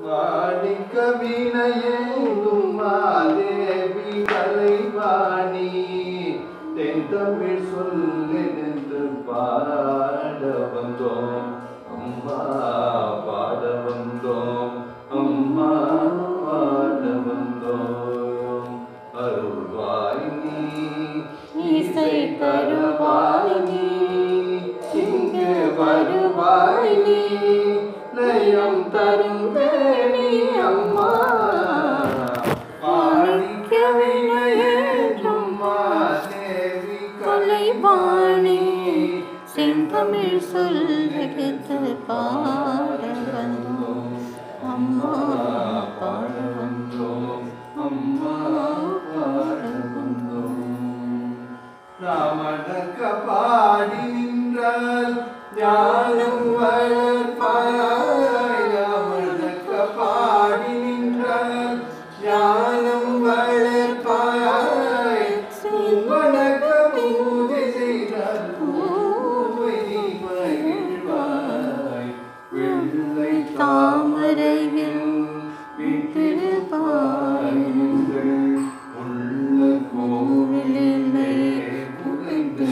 வாடிக்க வினையேங்கும் மாதேவி கலைவாணி தென் தமிழ் சொல்லெடுத்து பாட வந்தோம் அம்மா பாட வந்தோம் அம்மா பாட வந்தோம் அருள்வாய் நீ இசை தருவாய் நீ இங்கு வருவாய் நீ லயம் தரும் வேணி அம்மா மாணிக்க வினையேற்றும் மாதேவி கலைவாணி செந்தமிழ் சொல்லெடுத்து பாட வந்தோம் அம்மா பாட வந்தோம் அம்மா பாட வந்தோம் ராமணக்க பாடி நின்றால் ஞானம் வளர்ப்பாய் ராமணக்க பாடி நின்றால் ஞானம் வளர்ப்பாய் வணக்க பூஜை செய்தால் பூவை நீ மகிழ்வாய் வெள்ளை தாமரையில் விட்டிருப்பாய் உள்ள கோவிலே புதைந்து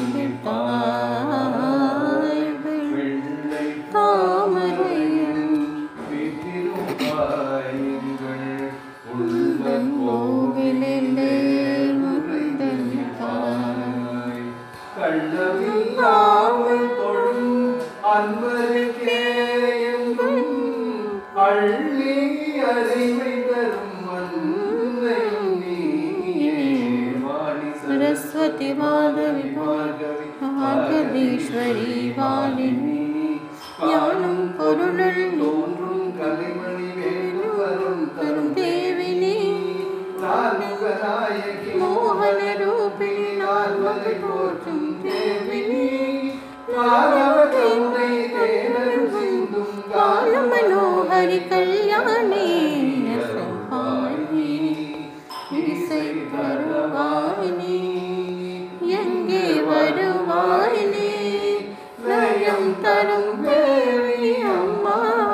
நிற்பாய் வெள்ளை தாமரையில் விட்டிருப்பாய் உள்ள கோவிலே புதைந்து நிற்பாய் கள்ளமில்லாமல் தொழும் அன்பருக்கே எங்கும் அள்ளி அறிவை தரும் அன்னையும் நீயே வாணி சரஸ்வதி மாதவி பார்கவி மார்கதீஸ்வரி வாணினி ஞானம் பொருளில் தோன்றும் கலைமணி வேணுவரும் தரும் தேவினி நான்முகநாயகி மோகன ரூபிணி நால்வகை போற்றும் தேவினி மாணவ கருணை தேனரு சிந்தும் கால காலம் மனோஹரி கல்யாணி நெசவாணி இசை தருவாயினி எங்கே வருவாயினி லயம் தரும் தேவி அம்மா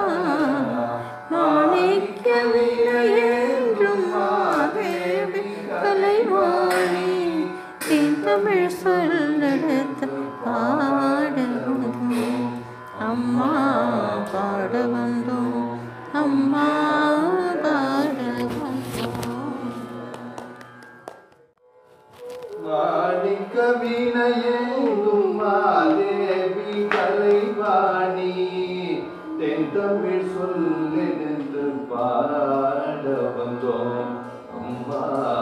மாணிக்கவில்லை என்றும் மாதேவி கலைவாணி தமிழ் சொல்லெடுத்து பாட வந்தோம் அம்மா பாட வந்தோம் அம்மா பாட வந்தோம் வாடிக்க வினையேங்கும் மாதேவி கலைவாணி தென் தமிழ் சொல்லெடுத்து பாட வந்தோம் அம்மா